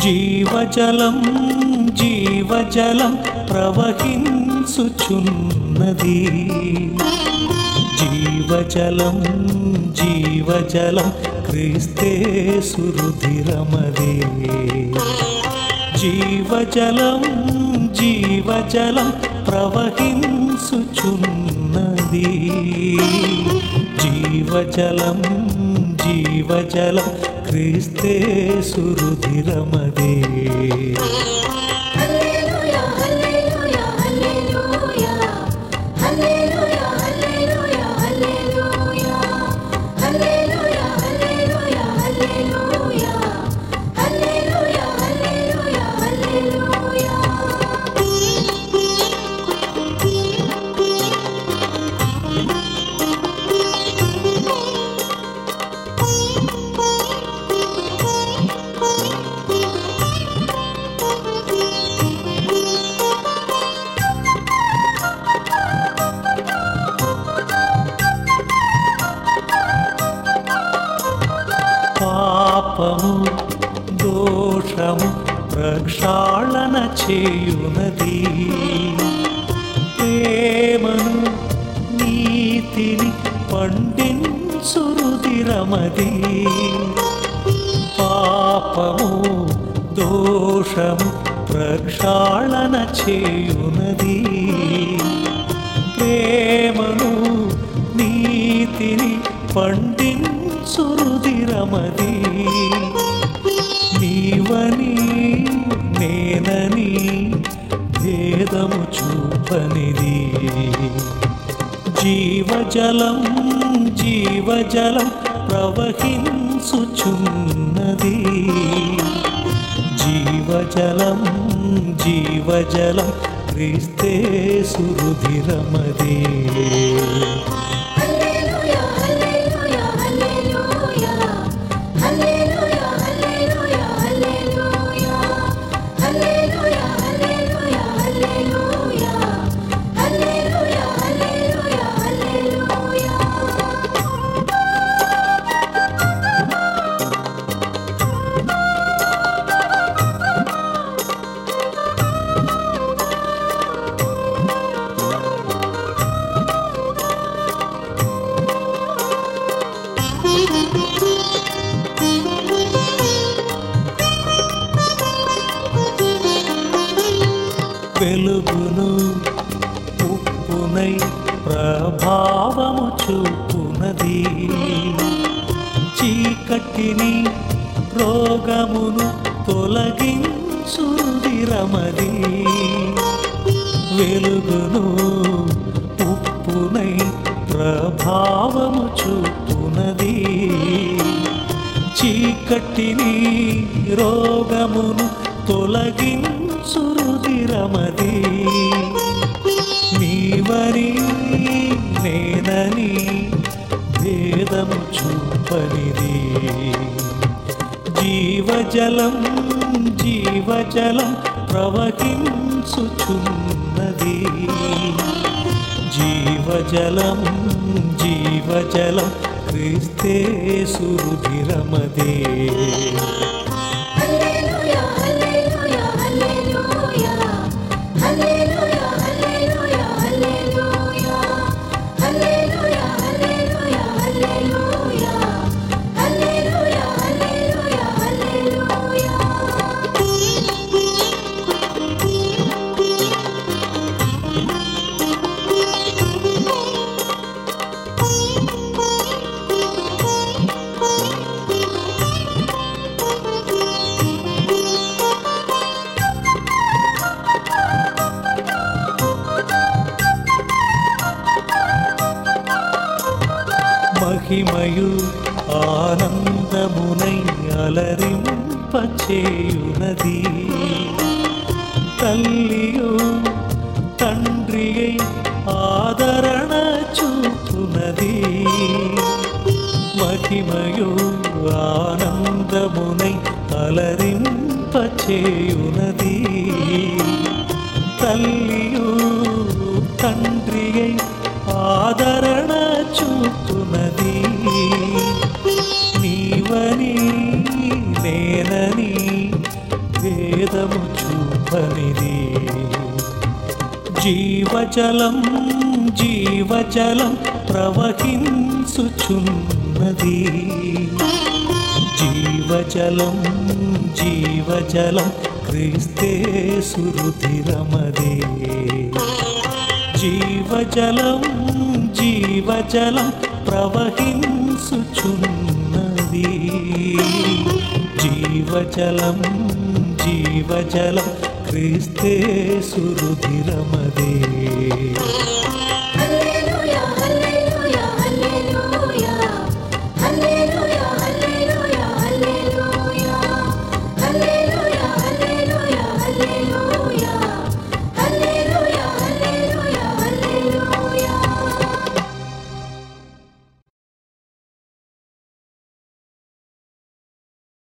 జీవజలం జీవజలం ప్రవహించుచున్నది జీవజలం జీవజలం క్రీస్తే సురుధిరమదే జీవజలం జీవజలం ప్రవహించుచున్నది జీవజలం జీవజలం క్రీస్తే సురుధిరమదే హల్లెలూయా హల్లెలూయా హల్లెలూయా హల్లెలూయా హల్లెలూయా హల్లెలూయా హల్లెలూయా హల్లెలూయా హల్లెలూయా హల్లెలూయా హల్లెలూయా హల్లెలూయా పాపము దోషము ప్రక్షాళన చేయునది ప్రేమను నీతిని పండించురుదిరమది పాపము దోషము ప్రక్షాళన చేయునది ప్రేమను నీతిని పండించురుదిరమది నీవని నేనని భేదము చూపనిది జీవజలం జీవజలం ప్రవహించుచున్నది జీవజలం జీవజలం క్రీస్తే సురుధిరమదే హల్లెలూయా హల్లెలూయా హల్లెలూయా హల్లెలూయా హల్లెలూయా హల్లెలూయా హల్లెలూయా హల్లెలూయా హల్లెలూయా హల్లెలూయా హల్లెలూయా హల్లెలూయా వెలుగును ఉప్పునై ప్రభావము చూపునది చీకటిని రోగమును తొలగించుదిరమది వెలుగును ఉప్పునై ప్రభావము చూపునది చీకటిని రోగమును తొలగించురుదిరమది నీవని నేనని భేదము చూపనిది జీవజలం జీవజలం ప్రవహించుచున్నది జీవజలం జీవజలం క్రీస్తే సురుధిరమదే హల్లెలూయా హల్లెలూయా హల్లెలూయా హల్లెలూయా హల్లెలూయా హల్లెలూయా హల్లెలూయా హల్లెలూయా హల్లెలూయా హల్లెలూయా హల్లెలూయా హల్లెలూయా మహిమయు ఆనందమునై అలరింపచేయునది తల్లియు తండ్రియై ఆదరణ చూపునది మహిమయు ఆనందమునై అలరింపచేయునది తల్లియు తండ్రియై ఆదరణ చూపునది నీవని నేనని జీవజలం జీవజలం ప్రవహించుచున్నది జీవజలం జీవజలం క్రీస్తే సురుధిరమదే జీవజలం జీవజలం ప్రవహించుచున్నది జీవజలం జీవజలం క్రీస్తే సురుధిరమదే